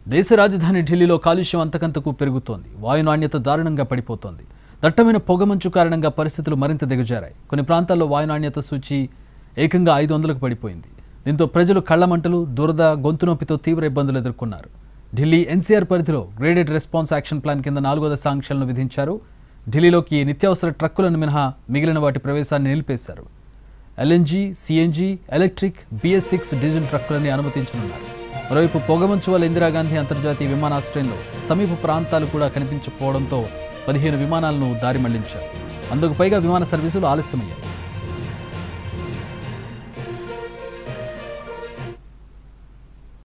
దేశ రాజధాని ఢిల్లీలో కాలుష్యం అంతకంతకు పెరుగుతోంది వాయు నాణ్యత దారుణంగా పడిపోతోంది దట్టమైన పొగమంచు కారణంగా పరిస్థితులు మరింత దిగజారాయి కొన్ని ప్రాంతాల్లో వాయు నాణ్యత సూచి ఏకంగా ఐదు వందలకు పడిపోయింది దీంతో ప్రజలు కళ్లమంటలు దురద గొంతు నొప్పితో తీవ్ర ఇబ్బందులు ఎదుర్కొన్నారు ఢిల్లీ ఎన్సీఆర్ పరిధిలో గ్రేడెడ్ రెస్పాన్స్ యాక్షన్ ప్లాన్ కింద నాలుగో దశ ఆంక్షలను విధించారు ఢిల్లీలోకి నిత్యావసర ట్రక్కులను మినహా మిగిలిన వాటి ప్రవేశాన్ని నిలిపేశారు LNG CNG electric BS six diesel ట్రక్కులని అనుమతించనున్నారు మరోవైపు పొగమంచు వల్ల ఇందిరాగాంధీ అంతర్జాతీయ విమానాశ్రయంలో సమీప ప్రాంతాలు కూడా కనిపించకపోవడంతో పదిహేను విమానాలను దారి మళ్లించారు అందుకు పైగా విమాన సర్వీసులు ఆలస్యమయ్యాయి